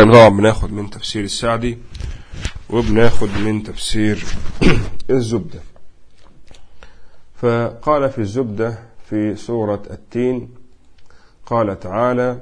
احنا طبعا بناخد من تفسير السعدي وبناخد من تفسير الزبدة فقال في الزبدة في سورة التين قال تعالى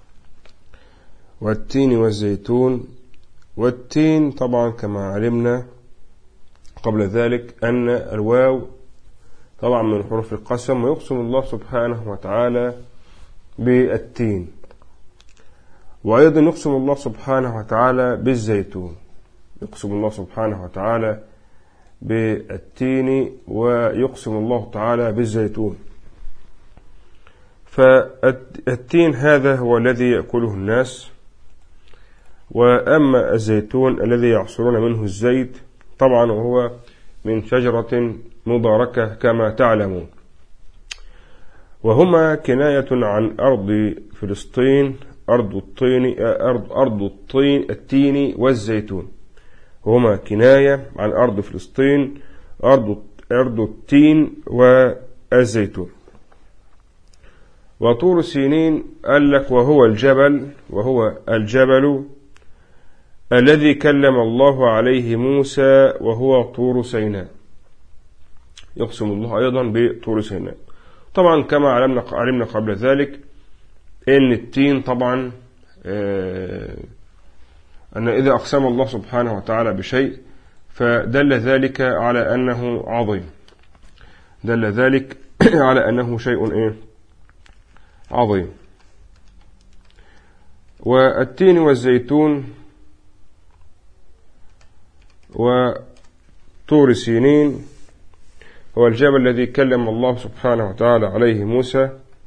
والتين والزيتون والتين طبعا كما علمنا قبل ذلك أن الواو طبعا من حروف القسم ويقسم الله سبحانه وتعالى بالتين وأيضا يقسم الله سبحانه وتعالى بالزيتون يقسم الله سبحانه وتعالى بالتين ويقسم الله تعالى بالزيتون فالتين هذا هو الذي يأكله الناس وأما الزيتون الذي يعصرون منه الزيت طبعا وهو من شجرة مباركة كما تعلمون وهما كناية عن أرض فلسطين أرض الطين أرض أرض الطين التين والزيتون هما كناية عن أرض فلسطين أرض أرض التين والزيتون وطور سينين قال لك وهو الجبل وهو الجبل الذي كلم الله عليه موسى وهو طور سيناء يقسم الله أيضا بطور سيناء طبعا كما علمنا علمنا قبل ذلك ان التين طبعا ان اذا اقسم الله سبحانه وتعالى بشيء فدل ذلك على انه عظيم دل ذلك على انه شيء ايه عظيم والتين والزيتون وطور سينين هو الجبل الذي كلم الله سبحانه وتعالى عليه موسى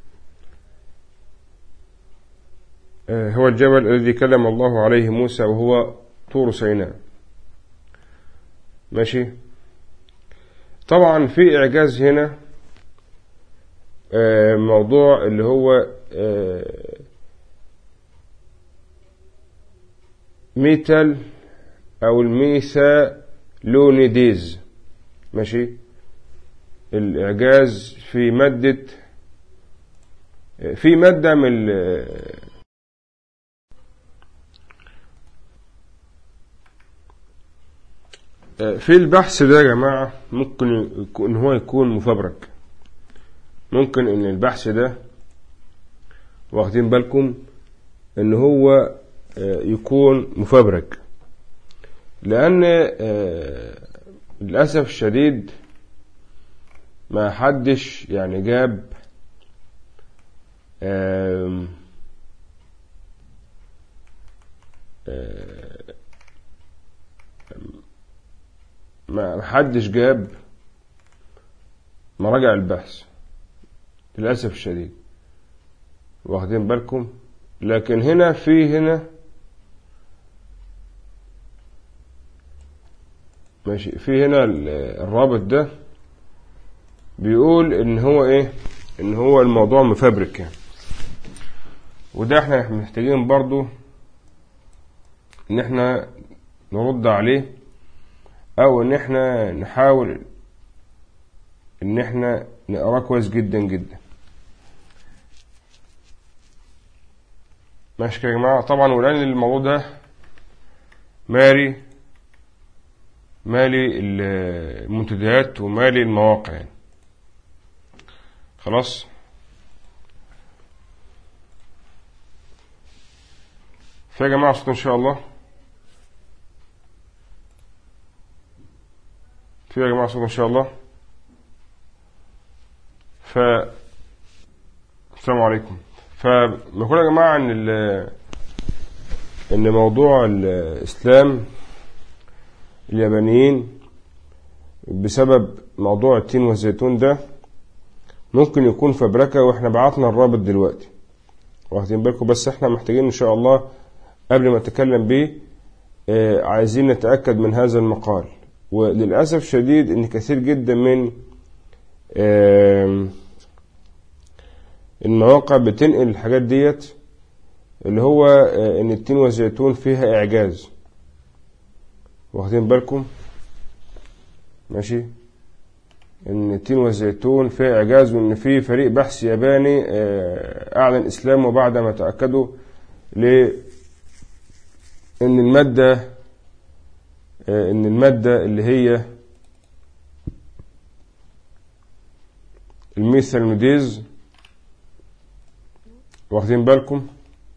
هو الجبل الذي كلم الله عليه موسى وهو طور سيناء ماشي طبعا في إعجاز هنا موضوع اللي هو ميتال أو الميثا لونيديز ماشي الإعجاز في مادة في مادة من في البحث ده يا جماعة ممكن إن هو يكون مفبرك ممكن إن البحث ده واخدين بالكم إن هو يكون مفبرك لأن للأسف الشديد ما حدش يعني جاب آم ما حدش جاب مراجع البحث للأسف الشديد واخدين بالكم لكن هنا في هنا ماشي في هنا الرابط ده بيقول ان هو ايه ان هو الموضوع مفبرك يعني وده احنا محتاجين برضو ان احنا نرد عليه او ان احنا نحاول ان احنا نقراه كويس جدا جدا ماشي يا جماعة طبعا ولان الموضوع ده ماري مالي المنتديات ومالي المواقع يعني. خلاص فيا جماعة صوت إن شاء الله في يا جماعة صوت إن شاء الله ف السلام عليكم فنقول يا جماعة إن ال... إن موضوع الإسلام اليابانيين بسبب موضوع التين والزيتون ده ممكن يكون فبركة واحنا بعتنا الرابط دلوقتي واخدين بالكم بس احنا محتاجين ان شاء الله قبل ما نتكلم بيه اه عايزين نتأكد من هذا المقال وللأسف شديد ان كثير جدا من اه المواقع بتنقل الحاجات ديت اللي هو اه ان التين والزيتون فيها اعجاز واخدين بالكم ماشي ان التين والزيتون في اعجاز وان في فريق بحث ياباني اعلن اسلامه بعد ما تاكدوا ل ان المادة آه، ان المادة اللي هي الميثالميديز واخدين بالكم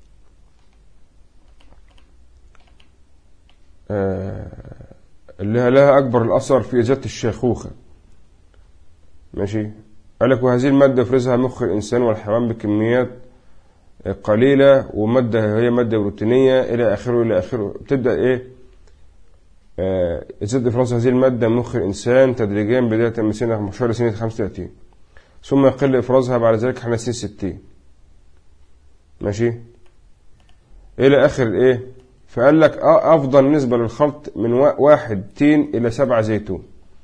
آه، اللي لها أكبر الأثر في إزالة الشيخوخة ماشي قال لك وهذه المادة يفرزها مخ الإنسان والحيوان بكميات قليلة ومادة هي مادة بروتينية إلى آخره إلى آخره بتبدأ إيه آه، يزيد إفراز هذه المادة من مخ الإنسان تدريجيا بداية من سنة شهر سنة 35 ثم يقل إفرازها بعد ذلك حين سنة 60 ماشي إلى آخر الإيه فقال لك أفضل نسبة للخلط من واحد تين إلى سبعة زيتون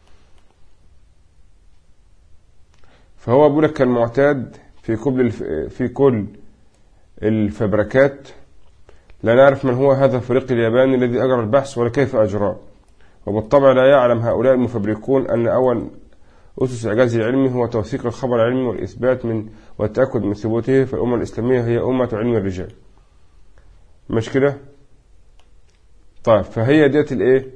فهو بيقول لك كالمعتاد في كل في كل الفبركات لا نعرف من هو هذا الفريق الياباني الذي أجرى البحث ولا كيف أجراه وبالطبع لا يعلم هؤلاء المفبركون أن أول أسس الإعجاز العلمي هو توثيق الخبر العلمي والإثبات من والتأكد من ثبوته فالأمة الإسلامية هي أمة علم الرجال مش كده طيب فهي ديت الايه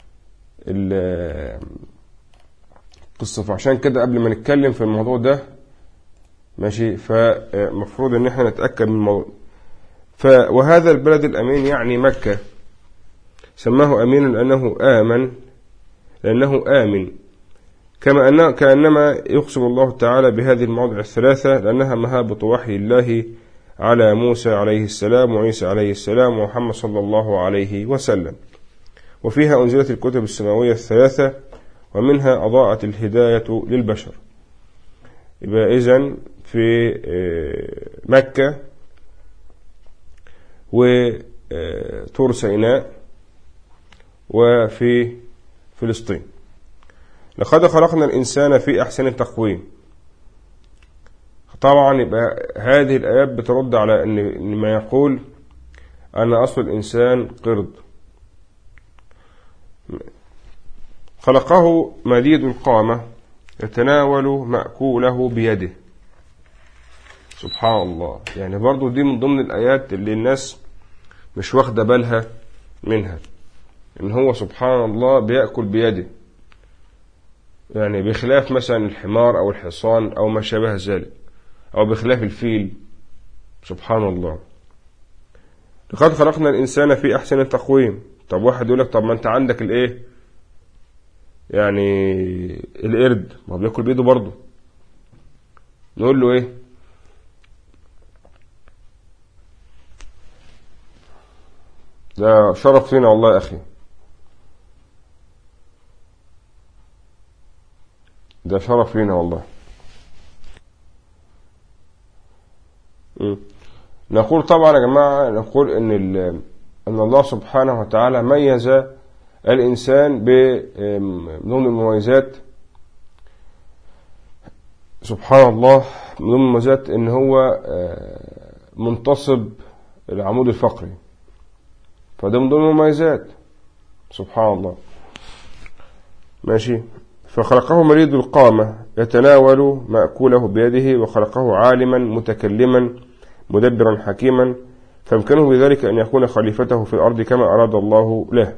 القصة فعشان كده قبل ما نتكلم في الموضوع ده ماشي فمفروض ان احنا نتأكد من الموضوع ف وهذا البلد الأمين يعني مكة سماه أمينا لأنه آمن لأنه آمن كما أن كأنما يقسم الله تعالى بهذه المواضع الثلاثة لأنها مهابط وحي الله على موسى عليه السلام وعيسى عليه السلام ومحمد صلى الله عليه وسلم وفيها أنزلت الكتب السماوية الثلاثة ومنها أضاءت الهداية للبشر يبقى إذن في آه، مكة وطور سيناء وفي فلسطين لقد خلقنا الإنسان في أحسن تقويم طبعا يبقى هذه الآيات بترد على أن ما يقول أن أصل الإنسان قرد خلقه مديد القامة يتناول مأكوله بيده سبحان الله يعني برضو دي من ضمن الآيات اللي الناس مش واخدة بالها منها إن هو سبحان الله بيأكل بيده يعني بخلاف مثلا الحمار أو الحصان أو ما شابه ذلك أو بخلاف الفيل سبحان الله لقد خلقنا الإنسان في أحسن تقويم طب واحد يقول لك طب ما أنت عندك الإيه يعني القرد ما بياكل بيده برضه نقول له إيه ده شرف فينا والله يا أخي ده شرف لينا والله نقول طبعا يا جماعة نقول ان ان الله سبحانه وتعالى ميز الانسان بضمن المميزات سبحان الله من ضمن المميزات ان هو آه، منتصب العمود الفقري فده من ضمن المميزات سبحان الله ماشي فخلقه مريض القامة يتناول مأكوله بيده وخلقه عالما متكلما مدبرا حكيما فامكنه بذلك أن يكون خليفته في الأرض كما أراد الله له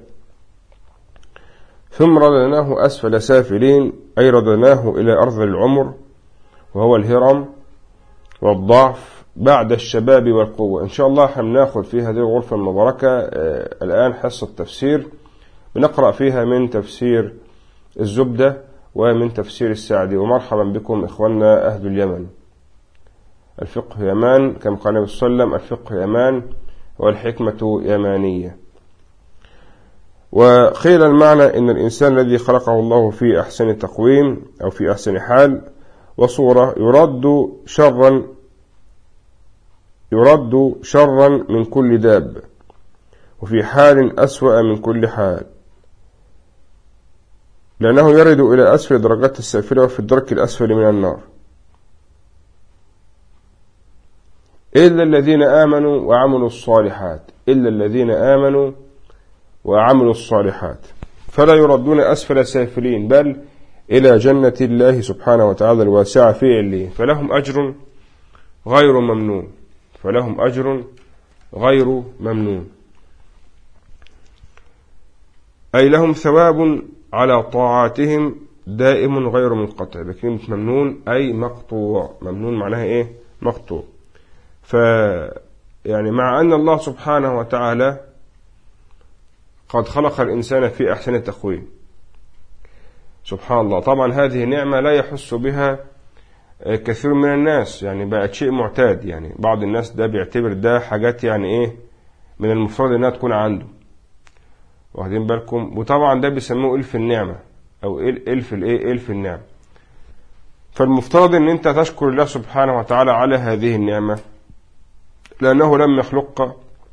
ثم رددناه أسفل سافلين أي رددناه إلى أرض العمر وهو الهرم والضعف بعد الشباب والقوة إن شاء الله هناخد في هذه الغرفة المباركة آه، الآن حصة تفسير بنقرأ فيها من تفسير الزبدة ومن تفسير السعدي ومرحبا بكم إخواننا أهل اليمن الفقه يمان كما قال النبي صلى الله عليه وسلم الفقه يمان والحكمة يمانية وقيل المعنى إن الإنسان الذي خلقه الله في أحسن تقويم أو في أحسن حال وصورة يرد شرا يرد شرا من كل داب وفي حال أسوأ من كل حال لأنه يرد إلى أسفل درجات السافلة وفي الدرك الأسفل من النار إلا الذين آمنوا وعملوا الصالحات إلا الذين آمنوا وعملوا الصالحات فلا يردون أسفل سافلين بل إلى جنة الله سبحانه وتعالى الواسعة في عليه فلهم أجر غير ممنون فلهم أجر غير ممنون أي لهم ثواب على طاعاتهم دائم غير منقطع بكلمة ممنون أي مقطوع ممنون معناها إيه مقطوع ف يعني مع أن الله سبحانه وتعالى قد خلق الإنسان في أحسن تقويم سبحان الله طبعا هذه نعمة لا يحس بها كثير من الناس يعني بقت شيء معتاد يعني بعض الناس ده بيعتبر ده حاجات يعني ايه من المفترض انها تكون عنده واخدين بالكم وطبعا ده بيسموه الف النعمة او الف الايه الف النعمة فالمفترض ان انت تشكر الله سبحانه وتعالى على هذه النعمة لانه لم يخلق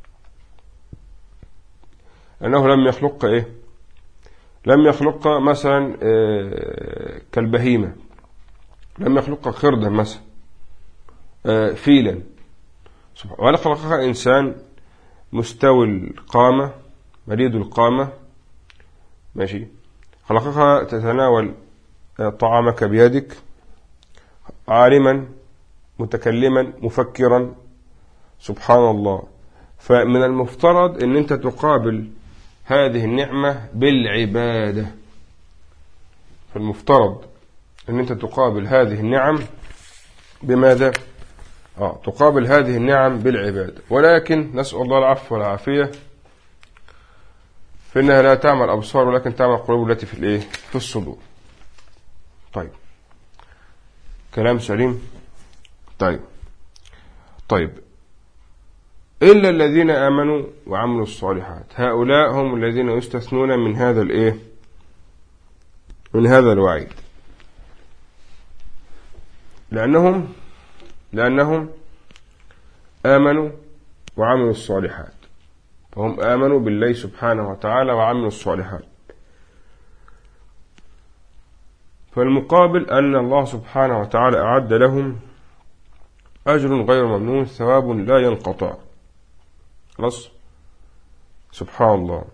لانه لم يخلق ايه لم يخلق مثلا آه، كالبهيمة لم يخلق خردا مثلا آه، فيلا ولا خلقها إنسان مستوي القامة مريض القامة ماشي خلقها تتناول آه، طعامك بيدك عالما متكلما مفكرا سبحان الله فمن المفترض ان انت تقابل هذه النعمة بالعبادة فالمفترض ان انت تقابل هذه النعم بماذا آه تقابل هذه النعم بالعبادة ولكن نسأل الله العفو والعافية فإنها لا تعمل أبصار ولكن تعمل قلوب التي في الإيه في الصدور طيب كلام سليم طيب طيب إلا الذين آمنوا وعملوا الصالحات هؤلاء هم الذين يستثنون من هذا الإيه من هذا الوعيد لأنهم لأنهم آمنوا وعملوا الصالحات فهم آمنوا بالله سبحانه وتعالى وعملوا الصالحات فالمقابل أن الله سبحانه وتعالى أعد لهم أجر غير ممنون ثواب لا ينقطع خلاص سبحان الله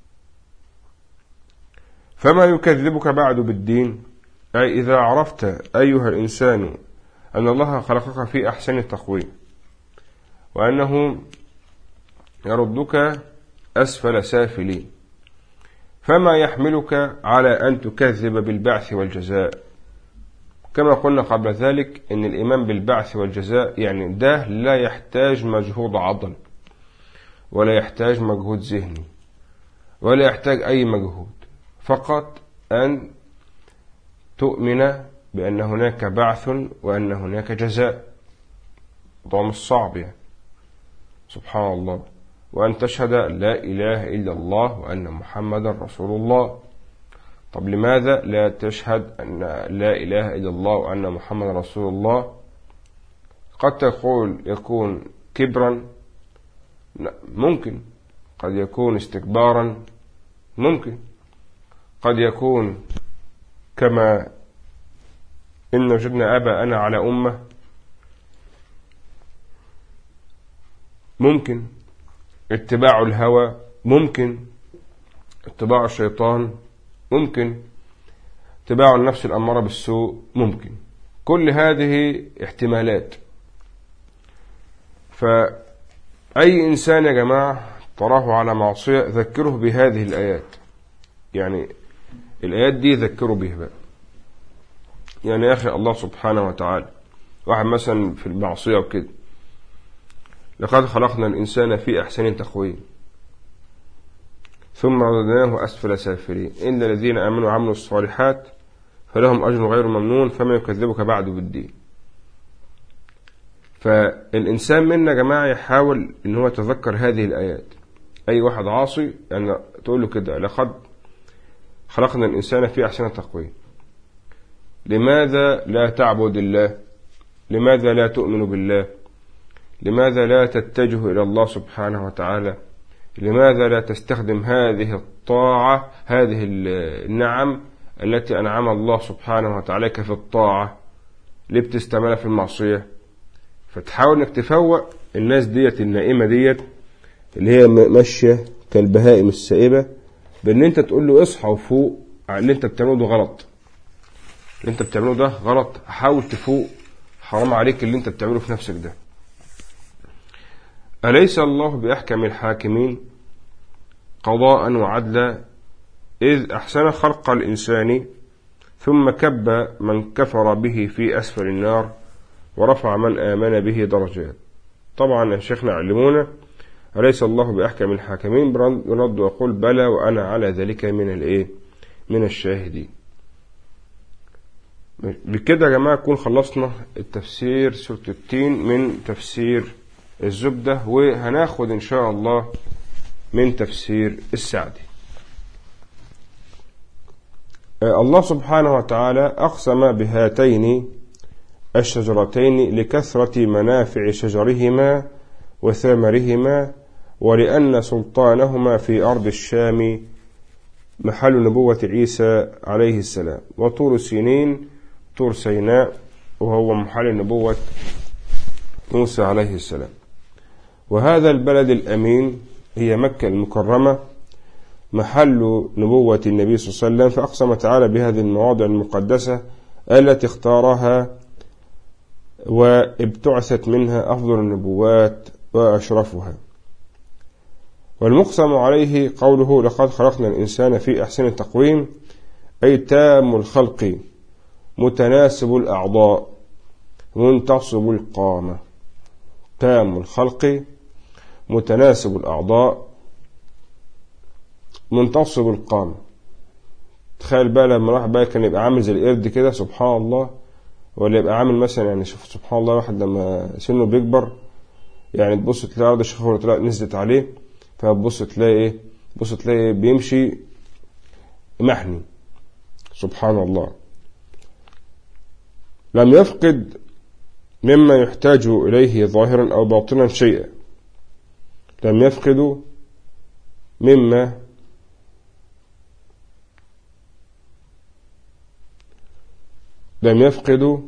فما يكذبك بعد بالدين أي إذا عرفت أيها الإنسان أن الله خلقك في أحسن التقويم وأنه يردك أسفل سافلين فما يحملك على أن تكذب بالبعث والجزاء كما قلنا قبل ذلك أن الإيمان بالبعث والجزاء يعني ده لا يحتاج مجهود عضل ولا يحتاج مجهود ذهني ولا يحتاج أي مجهود فقط أن تؤمن بأن هناك بعث وأن هناك جزاء ضم الصعب يعني سبحان الله وأن تشهد لا إله إلا الله وأن محمد رسول الله طب لماذا لا تشهد أن لا إله إلا الله وأن محمد رسول الله قد تقول يكون كبرا ممكن قد يكون استكبارا ممكن قد يكون كما إن وجدنا أنا على أمة ممكن اتباع الهوى ممكن اتباع الشيطان ممكن اتباع النفس الأمارة بالسوء ممكن كل هذه احتمالات فأي إنسان يا جماعة تراه على معصية ذكره بهذه الآيات يعني الآيات دي ذكروا بها بقى يعني يا أخي الله سبحانه وتعالى واحد مثلا في المعصية وكده لقد خلقنا الإنسان في أحسن تقويم ثم رددناه أسفل سافلين إن الذين آمنوا وعملوا الصالحات فلهم أجر غير ممنون فما يكذبك بعد بالدين فالإنسان منا يا جماعة يحاول إن هو يتذكر هذه الآيات أي واحد عاصي يعني تقول له كده لقد خلقنا الإنسان في أحسن تقويم لماذا لا تعبد الله لماذا لا تؤمن بالله لماذا لا تتجه إلى الله سبحانه وتعالى لماذا لا تستخدم هذه الطاعة هذه النعم التي أنعم الله سبحانه وتعالى في الطاعة ليه بتستعملها في المعصية فتحاول انك تفوق الناس ديت النائمة ديت اللي هي ماشية كالبهائم السائبة بان انت تقول له اصحى وفوق اللي انت بتعمله ده غلط اللي انت بتعمله ده غلط حاول تفوق حرام عليك اللي انت بتعمله في نفسك ده أليس الله بأحكم الحاكمين قضاء وعدلا إذ أحسن خلق الإنسان ثم كب من كفر به في أسفل النار ورفع من آمن به درجات طبعا يا شيخنا علمونا أليس الله بأحكم الحاكمين برد وأقول بلى وأنا على ذلك من الإيه من الشاهدين بكده يا جماعة نكون خلصنا التفسير سورة التين من تفسير الزبدة وهناخد إن شاء الله من تفسير السعدي الله سبحانه وتعالى أقسم بهاتين الشجرتين لكثرة منافع شجرهما وثمرهما ولأن سلطانهما في أرض الشام محل نبوة عيسى عليه السلام وطور سينين طور سيناء وهو محل نبوة موسى عليه السلام وهذا البلد الأمين هي مكة المكرمة محل نبوة النبي صلى الله عليه وسلم فأقسم تعالى بهذه المواضع المقدسة التي اختارها وابتعثت منها أفضل النبوات وأشرفها والمقسم عليه قوله لقد خلقنا الإنسان في أحسن تقويم أي تام الخلق متناسب الأعضاء منتصب القامة تام الخلق متناسب الأعضاء منتصب القامة تخيل بقى لما الواحد بقى كان يبقى عامل زي القرد كده سبحان الله ولا يبقى عامل مثلا يعني شوف سبحان الله واحد لما سنه بيكبر يعني تبص تلاقي عرض الشخور تلاقي نزلت عليه فتبص تلاقي ايه تبص تلاقي بيمشي محني سبحان الله لم يفقد مما يحتاج إليه ظاهرا أو باطنا شيئا لم يفقد مما لم يفقد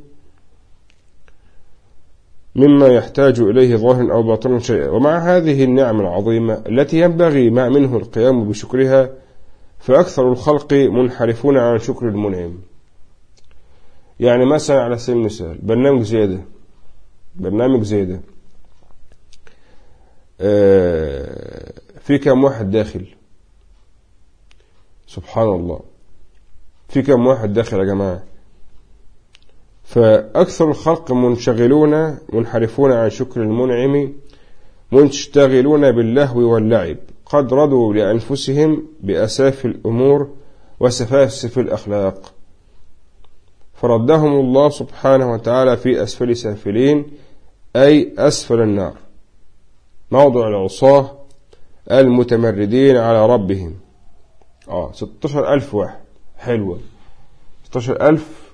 مما يحتاج إليه ظاهر أو باطن شيئا ومع هذه النعم العظيمة التي ينبغي ما منه القيام بشكرها فأكثر الخلق منحرفون عن شكر المنعم يعني مثلا على سبيل المثال برنامج زيادة برنامج زيادة آه، في كم واحد داخل سبحان الله في كم واحد داخل يا جماعة فأكثر الخلق منشغلون منحرفون عن شكر المنعم منشتغلون باللهو واللعب قد رضوا لأنفسهم بأساف الأمور وسفاسف الأخلاق فردهم الله سبحانه وتعالى في أسفل سافلين أي أسفل النار موضع العصاة المتمردين على ربهم آه 16 ألف واحد حلوة 16 ألف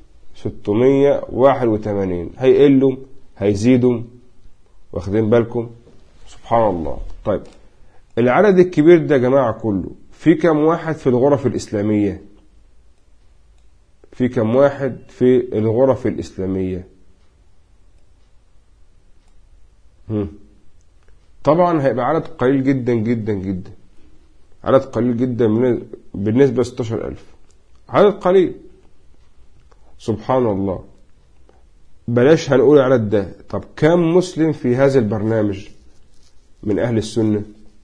681 هيقلوا هيزيدوا واخدين بالكم سبحان الله طيب العدد الكبير ده يا جماعة كله في كم واحد في الغرف الإسلامية في كم واحد في الغرف الإسلامية هم. طبعا هيبقى عدد قليل جدا جدا جدا عدد قليل جدا بالنسبة ل 16000 عدد قليل سبحان الله بلاش هنقول العدد ده طب كم مسلم في هذا البرنامج من أهل السنة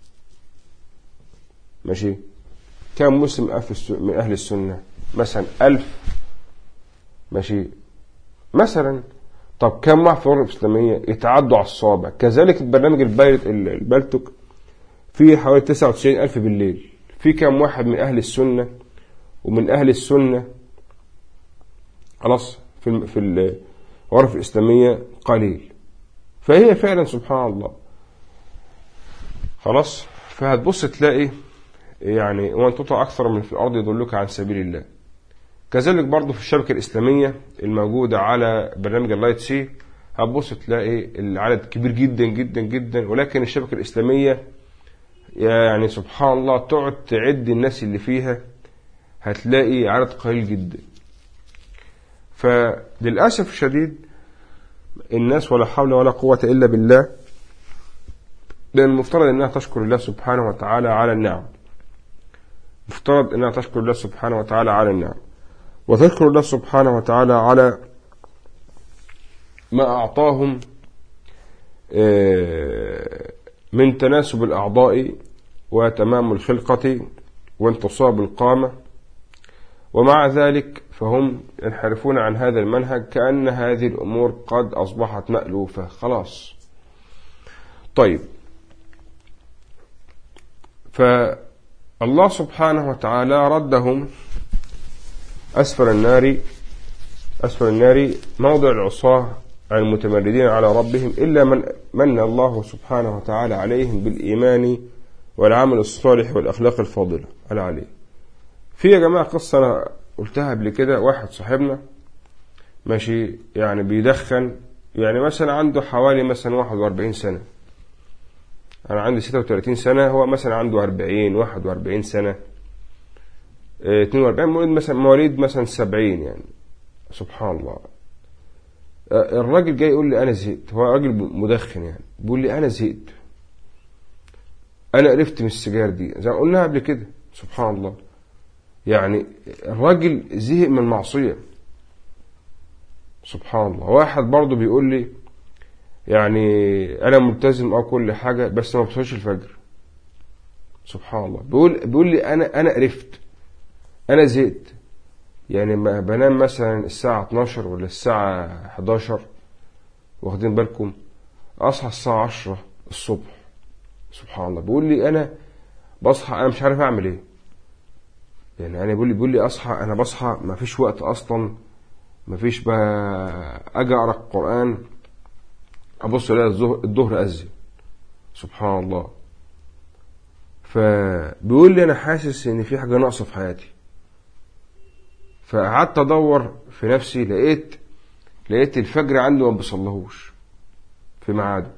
ماشي كم مسلم من أهل السنة مثلا ألف ماشي مثلا طب كم واحد في الغرفة الإسلامية يتعدوا على الصابع كذلك البرنامج البايت البلتوك فيه حوالي 99 ألف بالليل في كم واحد من أهل السنة ومن أهل السنة خلاص في في الغرف الإسلامية قليل فهي فعلا سبحان الله خلاص فهتبص تلاقي يعني وان تطع أكثر من في الأرض يضلك عن سبيل الله كذلك برضو في الشبكة الإسلامية الموجودة على برنامج اللايت سي هتبص تلاقي العدد كبير جدا جدا جدا ولكن الشبكة الإسلامية يعني سبحان الله تقعد تعد الناس اللي فيها هتلاقي عدد قليل جدا فللأسف الشديد الناس ولا حول ولا قوة إلا بالله لأن المفترض أنها تشكر الله سبحانه وتعالى على النعم مفترض أنها تشكر الله سبحانه وتعالى على النعم وتشكر الله سبحانه وتعالى على ما أعطاهم من تناسب الأعضاء وتمام الخلقة وانتصاب القامة ومع ذلك فهم ينحرفون عن هذا المنهج كأن هذه الأمور قد أصبحت مألوفة خلاص طيب فالله سبحانه وتعالى ردهم أسفل النار أسفل النار موضع العصاة المتمردين على ربهم إلا من من الله سبحانه وتعالى عليهم بالإيمان والعمل الصالح والأخلاق الفاضلة على عليه في يا جماعة قصة أنا قلتها قبل كده واحد صاحبنا ماشي يعني بيدخن يعني مثلا عنده حوالي مثلا 41 سنة أنا عندي 36 سنة هو مثلا عنده 40 41 سنة 42 مواليد مثلا مواليد مثلا 70 يعني سبحان الله الراجل جاي يقول لي أنا زهقت هو راجل مدخن يعني بيقول لي أنا زهقت أنا قرفت من السجاير دي زي ما قلنا قبل كده سبحان الله يعني الراجل زهق من المعصية سبحان الله واحد برضه بيقول لي يعني انا ملتزم او كل حاجة بس ما بصليش الفجر سبحان الله بيقول بيقول لي انا انا قرفت انا زهقت يعني ما بنام مثلا الساعة 12 ولا الساعة 11 واخدين بالكم اصحى الساعة 10 الصبح سبحان الله بيقول لي انا بصحى انا مش عارف اعمل ايه يعني انا بيقول لي بيقول لي اصحى انا بصحى ما فيش وقت اصلا ما فيش بقى اجي اقرا القران ابص الاقي الظهر اذن سبحان الله فبيقول لي انا حاسس ان في حاجه ناقصه في حياتي فقعدت ادور في نفسي لقيت لقيت الفجر عنده ما بيصليهوش في ميعاده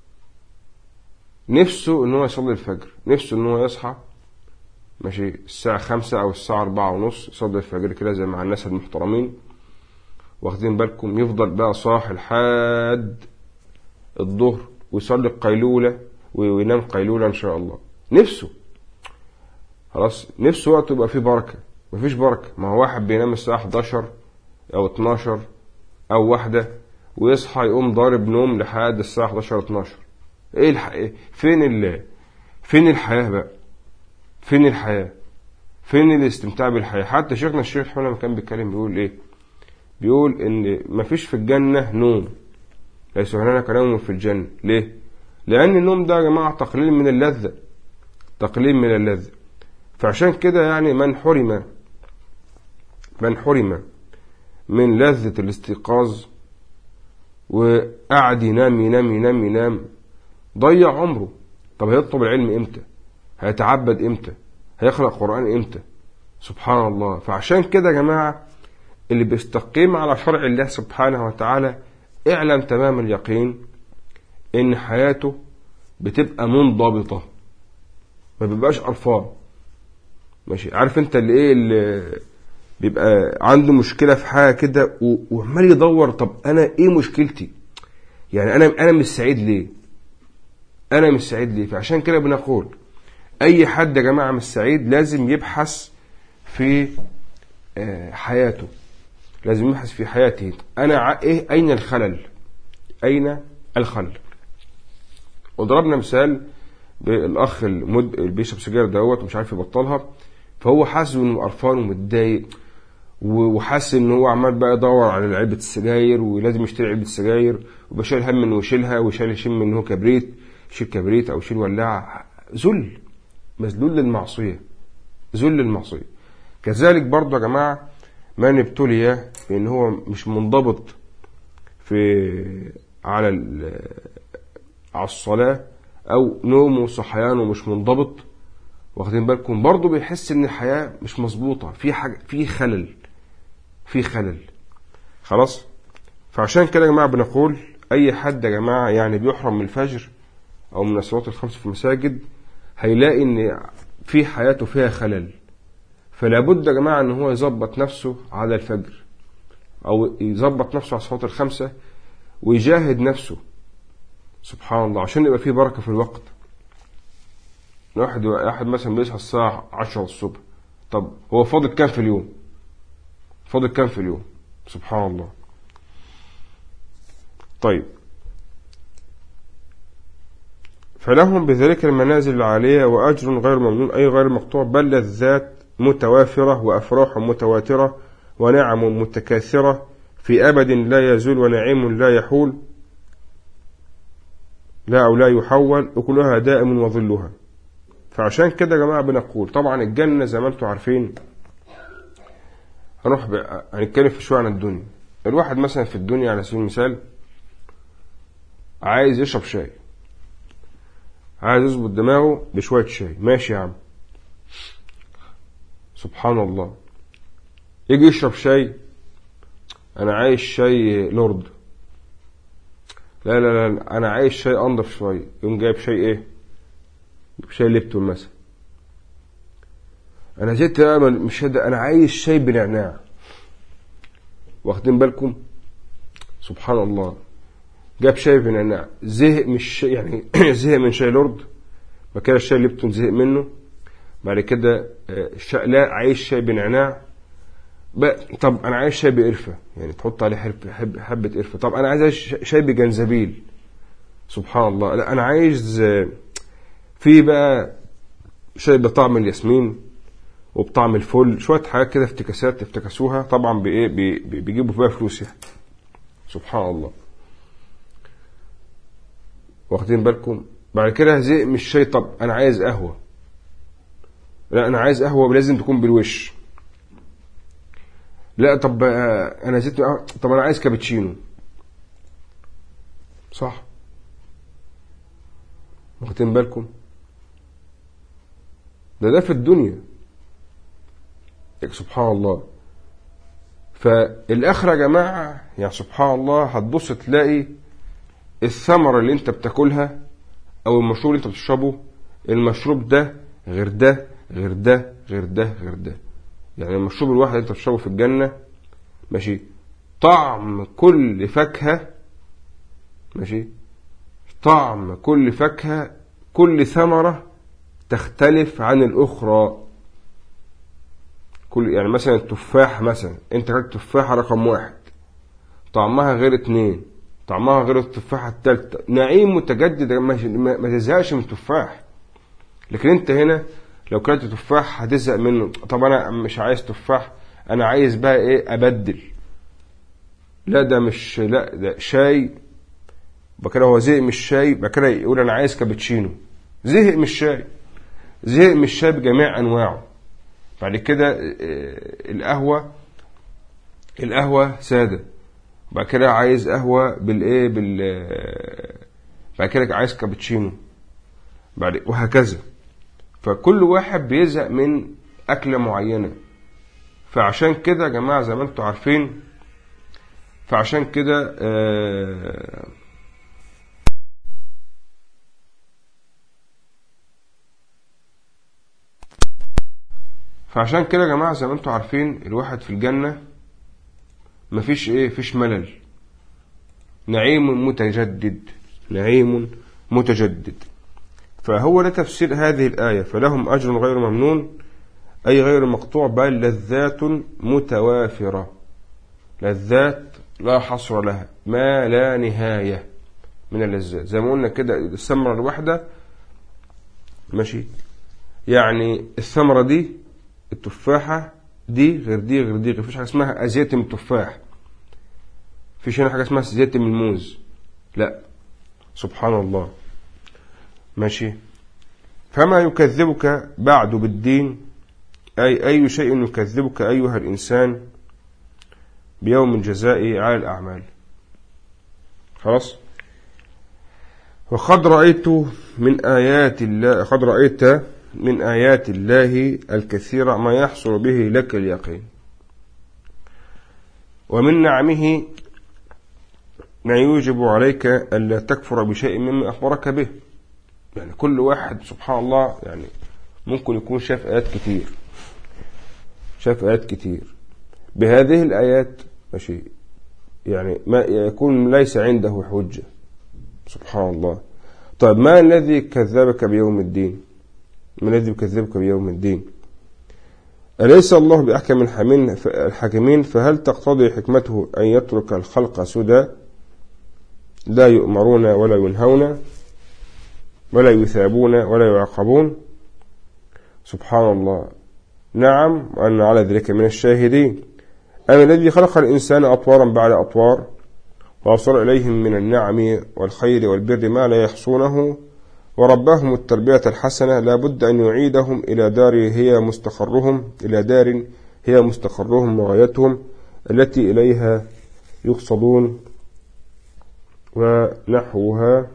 نفسه ان هو يصلي الفجر نفسه ان هو يصحى ماشي الساعة خمسة أو الساعة أربعة ونص يصلي الفجر كده زي مع الناس المحترمين واخدين بالكم يفضل بقى صاحي لحد الظهر ويصلي القيلولة وينام قيلولة إن شاء الله نفسه خلاص نفسه وقته يبقى فيه بركة مفيش بركة ما هو واحد بينام الساعة 11 أو 12 أو واحدة ويصحى يقوم ضارب نوم لحد الساعة 11 12 ايه الح... فين ال... فين الحياة بقى فين الحياة فين الاستمتاع بالحياة حتى شيخنا الشيخ حنا كان بيتكلم بيقول ايه بيقول ان مفيش في الجنة نوم ليس هناك نوم في الجنة ليه لان النوم ده يا جماعة تقليل من اللذة تقليل من اللذة فعشان كده يعني من حرم من حرم من لذة الاستيقاظ وقعد ينام ينام ينام ينام ضيع عمره طب هيطلب العلم امتى هيتعبد امتى هيقرأ قرآن امتى سبحان الله فعشان كده يا جماعة اللي بيستقيم على شرع الله سبحانه وتعالى اعلم تمام اليقين ان حياته بتبقى منضبطة ما بيبقاش قرفان ماشي عارف انت اللي ايه اللي بيبقى عنده مشكلة في حاجة كده وعمال يدور طب انا ايه مشكلتي يعني انا انا مش سعيد ليه انا مش سعيد ليه فعشان كده بنقول اي حد يا جماعه مش سعيد لازم يبحث في حياته لازم يبحث في حياته انا ايه اين الخلل اين الخلل وضربنا مثال بالاخ المد... اللي بيشرب سجاير دوت ومش عارف يبطلها فهو حاسس انه قرفان ومتضايق وحاسس ان هو عمال بقى يدور على علبه السجاير ولازم يشتري علبه السجاير وبشيل هم انه يشيلها وشال يشم انه كبريت يشيل كبريت او يشيل ولاعه ذل مذلول للمعصية ذل للمعصية كذلك برضه يا جماعة من ابتلي بأن هو مش منضبط في على على الصلاة أو نومه وصحيانه مش منضبط واخدين بالكم برضه بيحس إن الحياة مش مظبوطة في حاجة في خلل في خلل خلاص فعشان كده يا جماعة بنقول أي حد يا جماعة يعني بيحرم من الفجر أو من الصلوات الخمس في المساجد هيلاقي ان في حياته فيها خلل فلا بد يا جماعه ان هو يظبط نفسه على الفجر او يظبط نفسه على الصلاه الخمسه ويجاهد نفسه سبحان الله عشان يبقى فيه بركه في الوقت واحد واحد مثلا بيصحى الساعه 10 الصبح طب هو فاضل كام في اليوم فاضل كام في اليوم سبحان الله طيب فلهم بذلك المنازل العالية وأجر غير ممنون أي غير مقطوع بل لذات متوافرة وأفراح متواترة ونعم متكاثرة في أبد لا يزول ونعيم لا يحول لا أو لا يحول أكلها دائم وظلها فعشان كده يا جماعة بنقول طبعا الجنة زي ما انتم عارفين هنروح هنتكلم في شوية عن الدنيا الواحد مثلا في الدنيا على سبيل المثال عايز يشرب شاي عايز يظبط دماغه بشوية شاي ماشي يا عم سبحان الله يجي يشرب شاي انا عايز شاي لورد لا لا لا انا عايز شاي انضف شويه يقوم جايب شاي ايه شاي ليبتون مثلا انا زيت مش هدا انا عايز شاي بنعناع واخدين بالكم سبحان الله جاب شاي بنعناع زهق من الشاي يعني زهق من شاي لورد بعد كده الشاي ليبتون زهق منه بعد كده لا عايز شاي بنعناع طب انا عايز شاي بقرفه يعني تحط عليه حبه حبه قرفه طب انا عايز شاي بجنزبيل سبحان الله لا انا عايز في بقى شاي بطعم الياسمين وبطعم الفل شويه حاجات كده افتكاسات افتكاسوها طبعا بايه بيجيبوا فيها فلوس يعني سبحان الله واخدين بالكم بعد كده زهق من الشاي طب انا عايز قهوه لا انا عايز قهوه لازم تكون بالوش لا طب انا زيت طب انا عايز كابتشينو صح واخدين بالكم ده ده في الدنيا سبحان الله فالاخره يا جماعه يعني سبحان الله هتبص تلاقي الثمره اللي انت بتاكلها او المشروب اللي انت بتشربه المشروب ده غير ده غير ده غير ده غير ده يعني المشروب الواحد اللي انت بتشربه في الجنة ماشي طعم كل فاكهة ماشي طعم كل فاكهة كل ثمرة تختلف عن الأخرى كل يعني مثلا التفاح مثلا انت كلت تفاحة رقم واحد طعمها غير اتنين طعمها غير التفاحة التالتة نعيم متجدد ما تزهقش من التفاح لكن انت هنا لو كلت تفاح هتزهق منه طب انا مش عايز تفاح انا عايز بقى ايه ابدل لا ده مش لا ده شاي بقى كده هو زهق من الشاي بقى كده يقول انا عايز كابتشينو زهق من الشاي زهق من الشاي بجميع انواعه بعد كده القهوه القهوه ساده بعد كده عايز قهوه بالايه بال بعد كده عايز كابتشينو بعد وهكذا فكل واحد بيزهق من أكلة معينة فعشان كده يا جماعة زي ما انتم عارفين فعشان كده آه فعشان كده يا جماعة زي ما انتم عارفين الواحد في الجنة مفيش ايه فيش ملل نعيم متجدد نعيم متجدد فهو ده تفسير هذه الآية فلهم أجر غير ممنون أي غير مقطوع بل لذات متوافرة لذات لا حصر لها ما لا نهاية من اللذات زي ما قلنا كده الثمرة الواحدة ماشي يعني الثمرة دي التفاحة دي غير دي غير دي مفيش حاجة اسمها أزيتم التفاح مفيش هنا حاجة اسمها زيتم الموز لا سبحان الله ماشي فما يكذبك بعد بالدين أي أي شيء يكذبك أيها الإنسان بيوم الجزاء على الأعمال خلاص وقد رأيت من آيات الله قد رأيت من آيات الله الكثيرة ما يحصل به لك اليقين ومن نعمه ما يوجب عليك ألا تكفر بشيء مما أخبرك به يعني كل واحد سبحان الله يعني ممكن يكون شاف آيات كتير شاف آيات كتير بهذه الآيات ماشي يعني ما يكون ليس عنده حجة سبحان الله طيب ما الذي كذبك بيوم الدين ما الذي يكذبك بيوم الدين أليس الله بأحكم الحاكمين فهل تقتضي حكمته أن يترك الخلق سدى لا يؤمرون ولا ينهون ولا يثابون ولا يعاقبون سبحان الله نعم وأنا على ذلك من الشاهدين أم الذي خلق الإنسان أطوارا بعد أطوار وأوصل إليهم من النعم والخير والبر ما لا يحصونه ورباهم التربية الحسنة لا بد أن يعيدهم إلى دار هي مستقرهم إلى دار هي مستقرهم وغايتهم التي إليها يقصدون ونحوها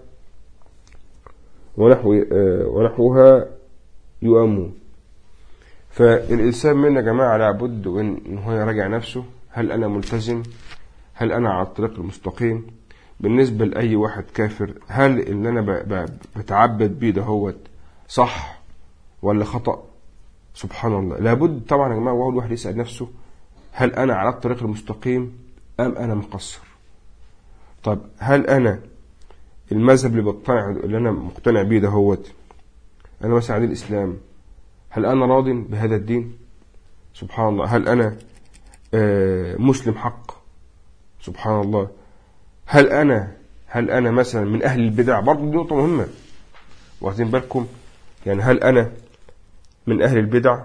ونحو آه، ونحوها يؤمون فالإنسان منا يا جماعة لابد إن هو يراجع نفسه هل أنا ملتزم هل أنا على الطريق المستقيم بالنسبة لأي واحد كافر هل اللي أنا بتعبد بيه دهوت صح ولا خطأ سبحان الله لابد طبعا يا جماعة وهو الواحد يسأل نفسه هل أنا على الطريق المستقيم أم أنا مقصر طب هل أنا المذهب اللي بقتنع اللي أنا مقتنع بيه دهوت أنا مثلا عن الإسلام هل أنا راض بهذا الدين سبحان الله هل أنا آه، مسلم حق سبحان الله هل أنا هل أنا مثلا من أهل البدع برضه دي نقطة مهمة واخدين بالكم يعني هل أنا من أهل البدع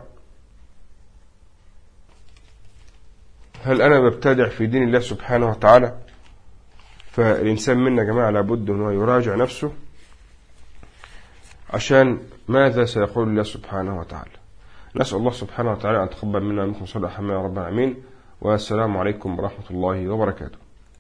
هل أنا ببتدع في دين الله سبحانه وتعالى فالإنسان منا يا جماعة لابد أنه يراجع نفسه عشان ماذا سيقول الله سبحانه وتعالى نسأل الله سبحانه وتعالى أن تقبل منا منكم صالح يا رب العالمين والسلام عليكم ورحمة الله وبركاته